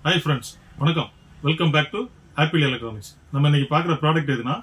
hi friends வணக்கம் welcome back to Apple electronics நம்ம இன்னைக்கு பார்க்குற ப்ராடக்ட் எதுனா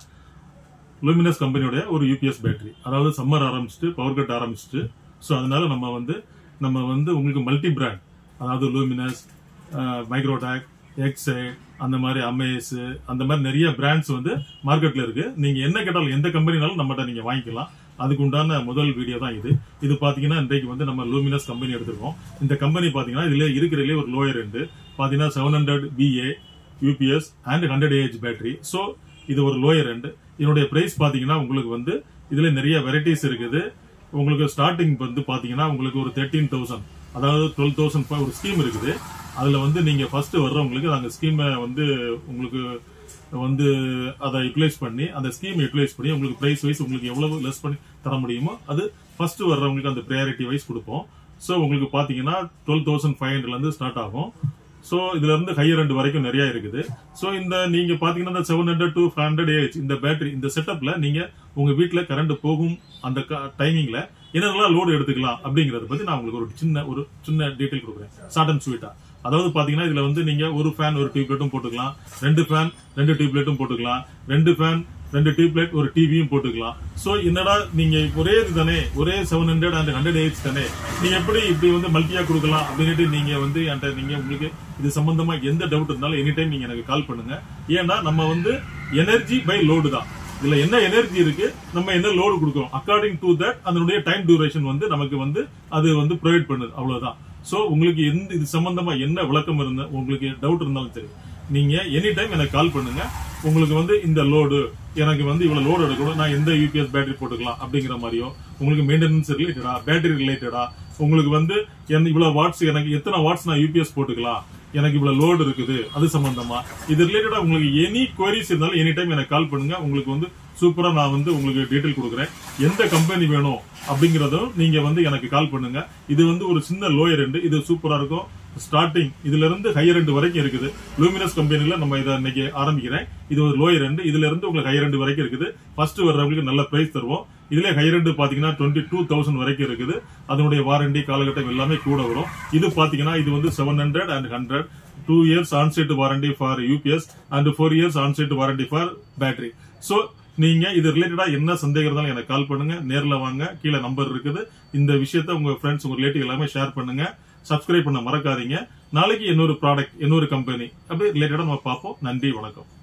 லூமினஸ் கம்பெனியோட ஒரு யூபிஎஸ் பேட்டரி அதாவது சம்மர் ஆரம்பிச்சுட்டு பவர் கட் ஆரம்பிச்சுட்டு ஸோ அதனால நம்ம வந்து நம்ம வந்து உங்களுக்கு மல்டி பிராண்ட் அதாவது லூமினஸ் மைக்ரோடாக் எக்ஸே அந்த மாதிரி அமேஸ் அந்த மாதிரி நிறைய பிராண்ட்ஸ் வந்து மார்க்கெட்ல இருக்கு நீங்க என்ன கேட்டாலும் எந்த கம்பெனினாலும் நம்மகிட்ட நீங்க வாங்கிக்கலாம் அதுக்கு உண்டான முதல் வீடியோ தான் இது இது பாத்தீங்கன்னா இன்றைக்கு வந்து நம்ம லூமினஸ் கம்பெனி எடுத்திருக்கோம் இந்த கம்பெனி பாத்தீங்கன்னா இதுல இருக்கிறதுலே ஒரு லோயர் எண்டு பாத்தீங்கன்னா seven hundred VA UPS and hundred AH battery so இது ஒரு லோயர் எண்டு இதனுடைய பிரைஸ் பாத்தீங்கன்னா உங்களுக்கு வந்து இதுல நிறைய வெரைட்டிஸ் இருக்குது உங்களுக்கு ஸ்டார்டிங் வந்து பாத்தீங்கன்னா உங்களுக்கு ஒரு தேர்ட்டீன் தௌசண்ட் அதாவது டுவெல் தௌசண்ட் ஒரு ஸ்கீம் இருக்குது அதுல வந்து நீங்க ஃபர்ஸ்ட் வர்றவங்களுக்கு அந்த ஸ்கீமை வந்து உங்களுக்கு வந்து அதை யூட்டிலைஸ் பண்ணி அந்த ஸ்கீம் யூட்டிலைஸ் பண்ணி உங்களுக்கு பிரைஸ் வைஸ் உங்களுக்கு எவ்வளவு லெஸ் பண்ணி தர முடியுமோ அது ஃபர்ஸ்ட் வர்றவங்களுக்கு அந்த ப்ரையாரிட்டி வைஸ் கொடுப்போம் ஸோ உங்களுக்கு பாத்தீங்கன்னா டுவெல் தௌசண்ட் ஃபைவ் ஹண்ட்ரட்ல இருந்து ஸ்டார்ட் ஆகும் ஸோ இதுல இருந்து ஹையர் ரெண்டு வரைக்கும் நிறைய இருக்குது ஸோ இந்த நீங்க பாத்தீங்கன்னா இந்த seven hundred to five hundred AH இந்த பேட்டரி இந்த செட்டப்ல நீங்க உங்க வீட்டுல கரண்ட் போகும் அந்த டைமிங்ல என்னென்னலாம் லோடு எடுத்துக்கலாம் அப்படிங்கறத பத்தி நான் உங்களுக்கு ஒரு சின்ன ஒரு சின்ன டீடைல் கொடுக்குறேன் ஷார்ட் அண்ட் ஸ்வீட்டா அதாவது பாத்தீங்கன்னா இதுல வந்து நீங்க ஒரு ஃபேன் ஒரு டியூப்லைட்டும் போட்டுக்கலாம் ரெண்டு ஃபேன் ரெண்டு டியூப்லைட்டும் போட்டுக்கலாம் ரெண்டு ஃபேன் ரெண்டு டியூப்லைட் ஒரு டிவியும் போட்டுக்கலாம் சோ என்னடா நீங்க ஒரே இது தானே ஒரே செவன் ஹண்ட்ரட் அண்ட் ஹண்ட்ரட் எயிட்ஸ் தானே நீங்க எப்படி இப்படி வந்து மல்டியா கொடுக்கலாம் அப்படின்ட்டு நீங்க வந்து என்கிட்ட நீங்க உங்களுக்கு இது சம்பந்தமா எந்த டவுட் இருந்தாலும் எனி டைம் நீங்க எனக்கு கால் பண்ணுங்க ஏன்னா நம்ம வந்து எனர்ஜி பை லோடு தான் இதுல என்ன எனர்ஜி இருக்கு நம்ம என்ன லோடு கொடுக்குறோம் அக்கார்டிங் டு தட் அதனுடைய டைம் டியூரேஷன் வந்து நமக்கு வந்து அது வந்து ப்ரொவைட் பண்ணுது அவ்வளவுதான் சோ உங்களுக்கு எந்த இது சம்பந்தமா என்ன விளக்கம் இருந்த உங்களுக்கு டவுட் இருந்தாலும் சரி நீங்க எனி டைம் எனக்கு கால் பண்ணுங்க உங்களுக்கு வந்து இந்த லோடு எனக்கு வந்து இவ்வளவு லோடு எடுக்கணும் நான் எந்த யூபிஎஸ் பேட்டரி போட்டுக்கலாம் அப்படிங்கிற மாதிரியோ உங்களுக்கு மெயின்டெனன்ஸ் ரிலேட்டடா பேட்டரி ரிலேட்டடா உங்களுக்கு வந்து என்ன இவ்வளவு வாட்ஸ் எனக்கு எத்தனை வாட்ஸ் நான் யூபிஎஸ் போட்டுக்கலாம் எனக்கு இவ்வளவு லோடு இருக்குது அது சம்பந்தமா இது ரிலேட்டடா உங்களுக்கு எனி குவரிஸ் இருந்தாலும் எனி டைம் எனக்கு கால் பண்ணுங்க உங்களுக்கு வந்து சூப்பரா நான் வந்து உங்களுக்கு டீடைல் கொடுக்குறேன் எந்த கம்பெனி வேணும் அப்படிங்கறதும் நீங்க வந்து எனக்கு கால் பண்ணுங்க இது வந்து ஒரு சின்ன லோயர் ரெண்டு இது சூப்பரா இருக்கும் ஸ்டார்டிங் இதுல இருந்து ஹையர் ரெண்டு வரைக்கும் இருக்குது லூமினஸ் கம்பெனில நம்ம இதை இன்னைக்கு ஆரம்பிக்கிறேன் இது ஒரு லோயர் ரெண்டு இதுல இருந்து உங்களுக்கு ஹையர் ரெண்டு வரைக்கும் இருக்குது ஃபர்ஸ்ட் வர்றவங்களுக்கு நல்ல பிரைஸ் தருவோம் இதுல ஹையர் ரெண்டு பாத்தீங்கன்னா டுவெண்ட்டி டூ தௌசண்ட் வரைக்கும் இருக்குது அதனுடைய வாரண்டி காலகட்டம் எல்லாமே கூட வரும் இது பாத்தீங்கன்னா இது வந்து seven hundred and hundred two years onsite warranty for UPS and four years onsite warranty for battery so நீங்க இது ரிலேட்டடா என்ன சந்தேகம் இருந்தாலும் எனக்கு கால் பண்ணுங்க நேர்ல வாங்க கீழே நம்பர் இருக்குது இந்த விஷயத்த உங்க ஃப்ரெண்ட்ஸ் உங்க ரிலேட்டிவ் எல்லாமே ஷேர் பண்ணுங்க சப்ஸ்கிரைப் பண்ண மறக்காதீங்க நாளைக்கு இன்னொரு ப்ராடக்ட் இன்னொரு கம்பெனி அப்படியே ரிலேட்டடா நம்ம பார்ப்போம் நன்றி வணக்கம்